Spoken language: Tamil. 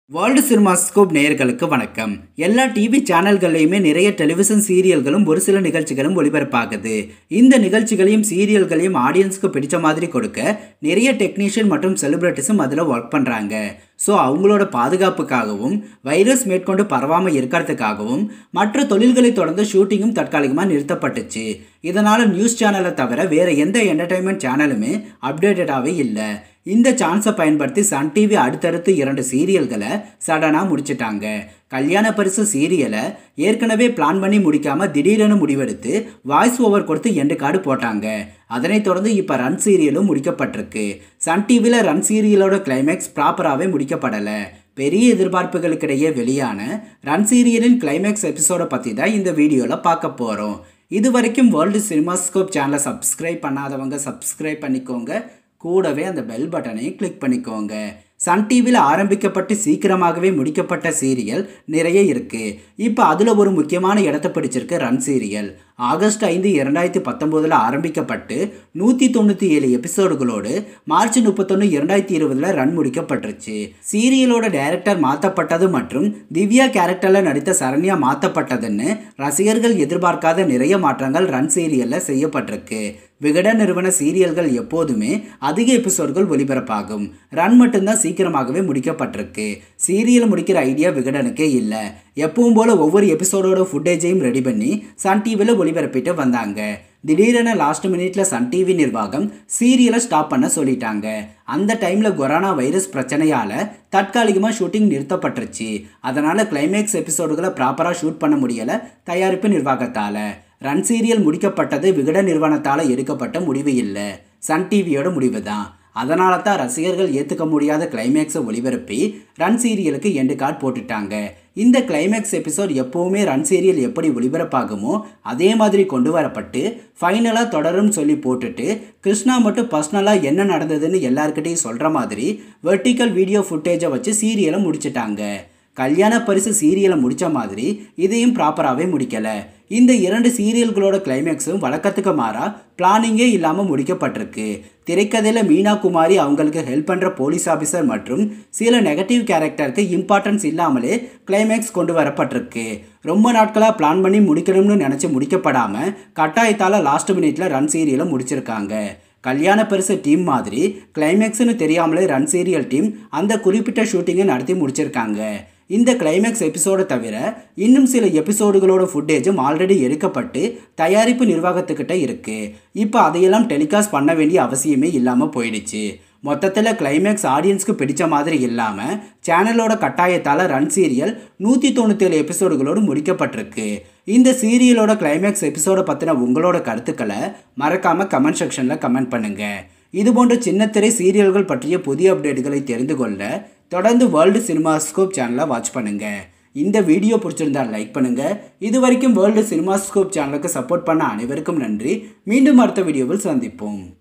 வேர்ல்டு சினிமாஸ்கோப் நேயர்களுக்கு வணக்கம் எல்லா டிவி சேனல்கள்லையுமே நிறைய டெலிவிஷன் சீரியல்களும் ஒரு சில நிகழ்ச்சிகளும் ஒளிபரப்பாகுது இந்த நிகழ்ச்சிகளையும் சீரியல்களையும் ஆடியன்ஸ்க்கு பிடிச்ச மாதிரி கொடுக்க நிறைய டெக்னீஷியன் மற்றும் செலிபிரிட்டிஸும் அதில் ஒர்க் பண்ணுறாங்க ஸோ அவங்களோட பாதுகாப்புக்காகவும் வைரஸ் மேற்கொண்டு பரவாமல் இருக்கிறதுக்காகவும் மற்ற தொழில்களை தொடர்ந்து ஷூட்டிங்கும் தற்காலிகமாக நிறுத்தப்பட்டுச்சு இதனால் நியூஸ் சேனலை தவிர வேறு எந்த என்டர்டைன்மெண்ட் சேனலுமே அப்டேட்டடாகவே இல்லை இந்த சான்ஸை பயன்படுத்தி சன் டிவி அடுத்தடுத்து இரண்டு சீரியல்களை சடனாக முடிச்சிட்டாங்க கல்யாண பரிசு சீரியலை ஏற்கனவே பிளான் பண்ணி முடிக்காமல் திடீரென முடிவெடுத்து வாய்ஸ் ஓவர் கொடுத்து எண்டு கார்டு போட்டாங்க அதனைத் தொடர்ந்து இப்போ ரன் சீரியலும் முடிக்கப்பட்டிருக்கு சன் டிவியில் ரன் சீரியலோட கிளைமேக்ஸ் ப்ராப்பராகவே முடிக்கப்படலை பெரிய எதிர்பார்ப்புகளுக்கிடையே வெளியான ரன் சீரியலின் கிளைமேக்ஸ் எபிசோடை பற்றி தான் இந்த வீடியோவில் பார்க்க போகிறோம் இது வரைக்கும் வேர்ல்டு சினிமாஸ்கோப் சேனலை சப்ஸ்கிரைப் பண்ணாதவங்க சப்ஸ்கிரைப் பண்ணிக்கோங்க கூடவே அந்த பெல் பட்டனையும் கிளிக் பண்ணிக்கோங்க சன் டிவியில் ஆரம்பிக்கப்பட்டு சீக்கிரமாகவே முடிக்கப்பட்ட சீரியல் நிறைய இருக்குது இப்போ அதில் ஒரு முக்கியமான இடத்தை பிடிச்சிருக்கு ரன் சீரியல் ஆகஸ்ட் ஐந்து இரண்டாயிரத்தி பத்தொம்போதில் ஆரம்பிக்கப்பட்டு நூற்றி தொண்ணூற்றி ஏழு எபிசோடுகளோடு மார்ச் முப்பத்தொன்று இரண்டாயிரத்தி இருபதில் ரன் முடிக்கப்பட்டுருச்சு சீரியலோட டைரக்டர் மாற்றப்பட்டது மற்றும் திவ்யா கேரக்டரில் நடித்த சரண்யா மாற்றப்பட்டதுன்னு ரசிகர்கள் எதிர்பார்க்காத நிறைய மாற்றங்கள் ரன் சீரியலில் செய்யப்பட்டிருக்கு விகடன் நிறுவன சீரியல்கள் எப்போதுமே அதிக எபிசோடுகள் ஒளிபரப்பாகும் ரன் மட்டும்தான் சீக்கிரமாகவே முடிக்கப்பட்டிருக்கு சீரியல் முடிக்கிற ஐடியா விகடனுக்கே இல்லை எப்பவும் போல் ஒவ்வொரு எபிசோடோட ஃபுட்டேஜையும் ரெடி பண்ணி சன் டிவியில் ஒளிபரப்பிட்டு வந்தாங்க திடீரென லாஸ்ட் மினிட்ல சன் டிவி நிர்வாகம் சீரியலை ஸ்டாப் பண்ண சொல்லிட்டாங்க அந்த டைமில் கொரோனா வைரஸ் பிரச்சனையால் தற்காலிகமாக ஷூட்டிங் நிறுத்தப்பட்டுருச்சு அதனால் கிளைமேக்ஸ் எபிசோடுகளை ப்ராப்பராக ஷூட் பண்ண முடியலை தயாரிப்பு நிர்வாகத்தால் ரன் சீரியல் முடிக்கப்பட்டது விகட நிறுவனத்தால் எடுக்கப்பட்ட முடிவு இல்லை சன் டிவியோட முடிவு தான் அதனால தான் ரசிகர்கள் ஏற்றுக்க முடியாத கிளைமேக்ஸை ஒளிபரப்பி ரன் சீரியலுக்கு எண்டு கார்டு போட்டுட்டாங்க இந்த கிளைமேக்ஸ் எபிசோட் எப்போவுமே ரன் சீரியல் எப்படி ஒளிபரப்பாகுமோ அதே மாதிரி கொண்டு வரப்பட்டு ஃபைனலாக தொடரும்னு சொல்லி போட்டுட்டு கிருஷ்ணா மட்டும் பர்சனலாக என்ன நடந்ததுன்னு எல்லாருக்கிட்டையும் சொல்கிற மாதிரி வெர்டிக்கல் வீடியோ ஃபுட்டேஜை வச்சு சீரியலை முடிச்சிட்டாங்க கல்யாண பரிசு சீரியலை முடித்த மாதிரி இதையும் ப்ராப்பராகவே முடிக்கலை இந்த இரண்டு சீரியல்களோட கிளைமேக்ஸும் வழக்கத்துக்கு மாறா பிளானிங்கே இல்லாமல் முடிக்கப்பட்டிருக்கு திரைக்கதையில் மீனா குமாரி அவங்களுக்கு ஹெல்ப் பண்ணுற போலீஸ் ஆஃபீஸர் மற்றும் சில நெகட்டிவ் கேரக்டருக்கு இம்பார்ட்டன்ஸ் இல்லாமலே கிளைமேக்ஸ் கொண்டு வரப்பட்டிருக்கு ரொம்ப நாட்களாக பிளான் பண்ணி முடிக்கணும்னு நினச்சி முடிக்கப்படாமல் கட்டாயத்தால் லாஸ்ட் மினிட்ல ரன் சீரியலை முடிச்சிருக்காங்க கல்யாண பரிசு டீம் மாதிரி கிளைமேக்ஸ்னு தெரியாமலே ரன் சீரியல் டீம் அந்த குறிப்பிட்ட ஷூட்டிங்கை நடத்தி முடிச்சிருக்காங்க இந்த கிளைமேக்ஸ் எபிசோடை தவிர இன்னும் சில எபிசோடுகளோட ஃபுட்டேஜும் ஆல்ரெடி எடுக்கப்பட்டு தயாரிப்பு நிர்வாகத்துக்கிட்ட இருக்குது இப்போ அதையெல்லாம் டெலிகாஸ்ட் பண்ண வேண்டிய அவசியமே இல்லாமல் போயிடுச்சு மொத்தத்தில் கிளைமேக்ஸ் ஆடியன்ஸ்க்கு பிடிச்ச மாதிரி இல்லாமல் சேனலோட கட்டாயத்தால் ரன் சீரியல் நூற்றி தொண்ணூற்றேழு எபிசோடுகளோடு முடிக்கப்பட்டிருக்கு இந்த சீரியலோட கிளைமேக்ஸ் எபிசோடை பற்றின உங்களோட கருத்துக்களை மறக்காமல் கமெண்ட் செக்ஷனில் கமெண்ட் பண்ணுங்கள் இது போன்ற சின்னத்திரை சீரியல்கள் பற்றிய புதிய அப்டேட்டுகளை தெரிந்து கொள்ள தொடர்ந்து வேர்ல்டு சினிமாஸ்கோப் சேனலை வாட்ச் பண்ணுங்கள் இந்த வீடியோ பிடிச்சிருந்தா லைக் பண்ணுங்கள் இது வரைக்கும் வேர்ல்டு சினிமாஸ்கோப் சேனலுக்கு சப்போர்ட் பண்ண அனைவருக்கும் நன்றி மீண்டும் அடுத்த வீடியோவில் சந்திப்போம்